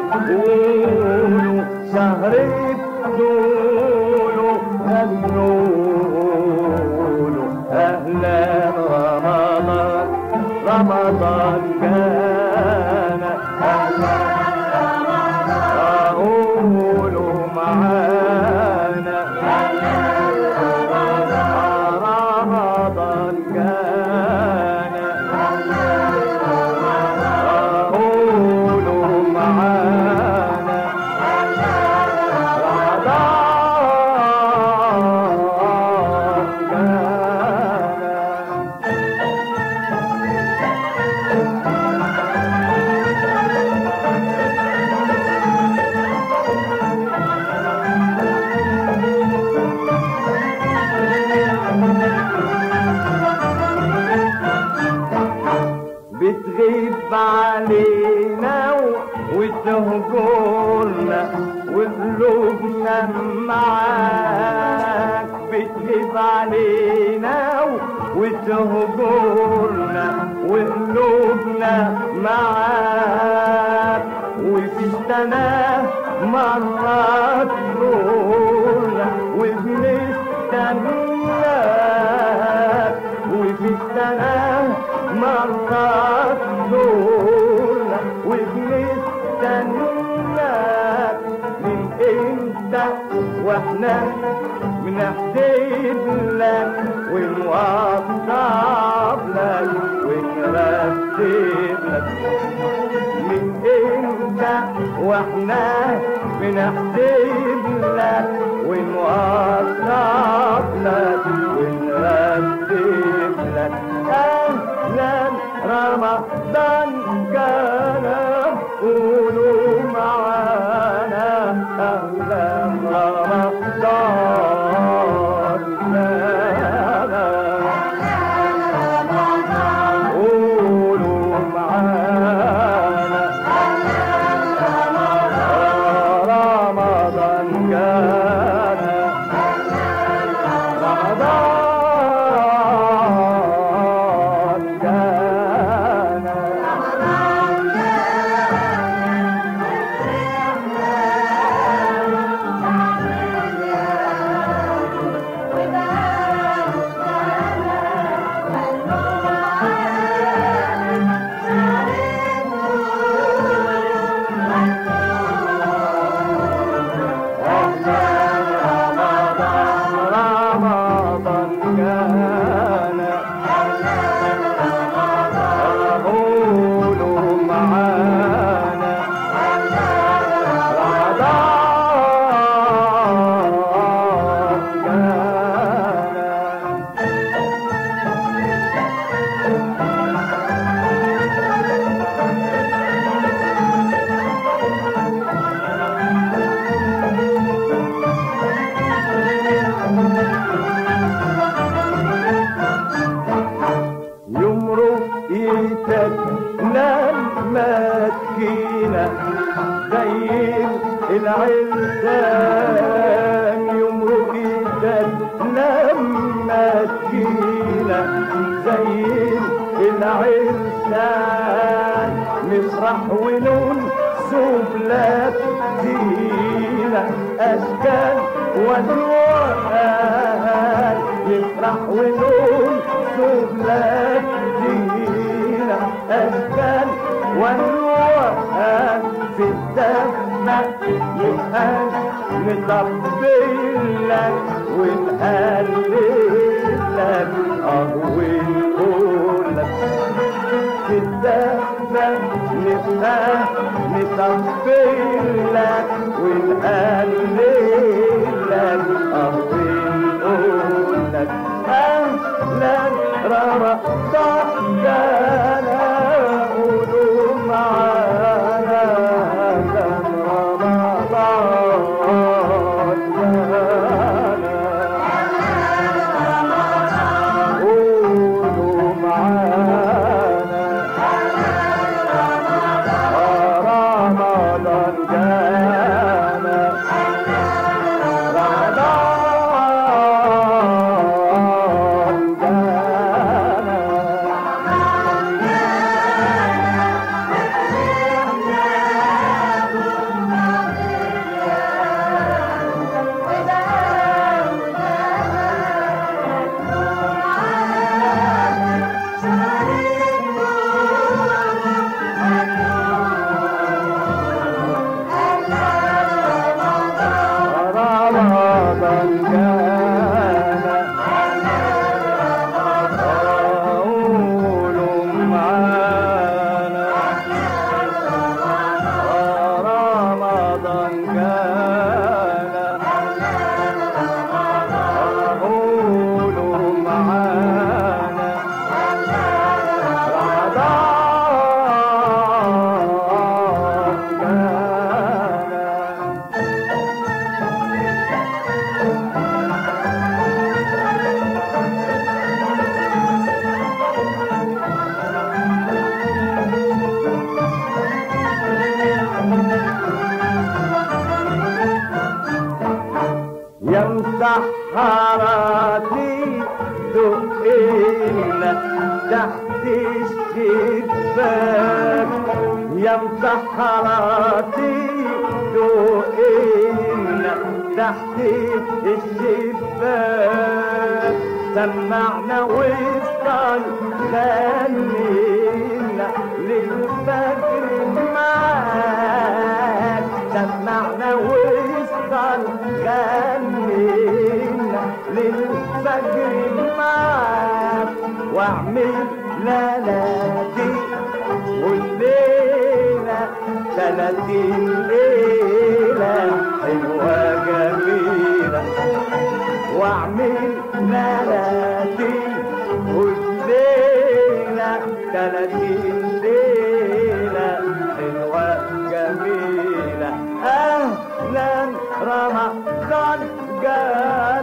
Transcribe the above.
قولوا شهر الطول هنقولوا أهلا رمضان رمضان كان أهلا قولوا معانا رمضان كان قولوا معانا رمضان كان بتغيب علينا و- وتهجرنا وقلوبنا معاك بتغيب علينا و- وتهجرنا وقلوبنا معاك وفي سنة مرات نورنا وبنستناك وفي السنة مرات نورنا وبنستناك من امتى واحنا بنحسب لك ونوصف لك ونرتب لك من امتى واحنا بنحسب لك ونوصف لك ونرتب لك اهلا رمضان كان قولوا معانا اهلا رمضان كان قولوا معانا رمضان كان رمضان كان رمضان كان قولوا معانا رمضان كان يمرق ايدك لما تكينا زي العرسان يمرق ايدك لما تكينا زي العرسان نفرح ونون سبلات دينا اشكال والوان نفرح ونون سبلات دينا اشكال والوان في الدفة نبقى نطبل لك ونقلل لك اه ونقول لك في الدفة نبقى نطبل لك ونقلل لك اه ونقول لك اهلا رمضان كان قولوا معانا كان رمضان كان قولوا معانا رمضان كان رمضان كان مسحراتي دقينا تحت الشباك يا مسحراتي دقينا تحت الشباك سمعنا وصل خلينا للفجر معاك سمعنا وصل خلينا للفجر معاك واعمل ليلتي والليلة ثلاثين ليلة حلوة جميلة واعمل ليلتي والليلة ثلاثين ليلة حلوة جميلة أهلا رمضان جاء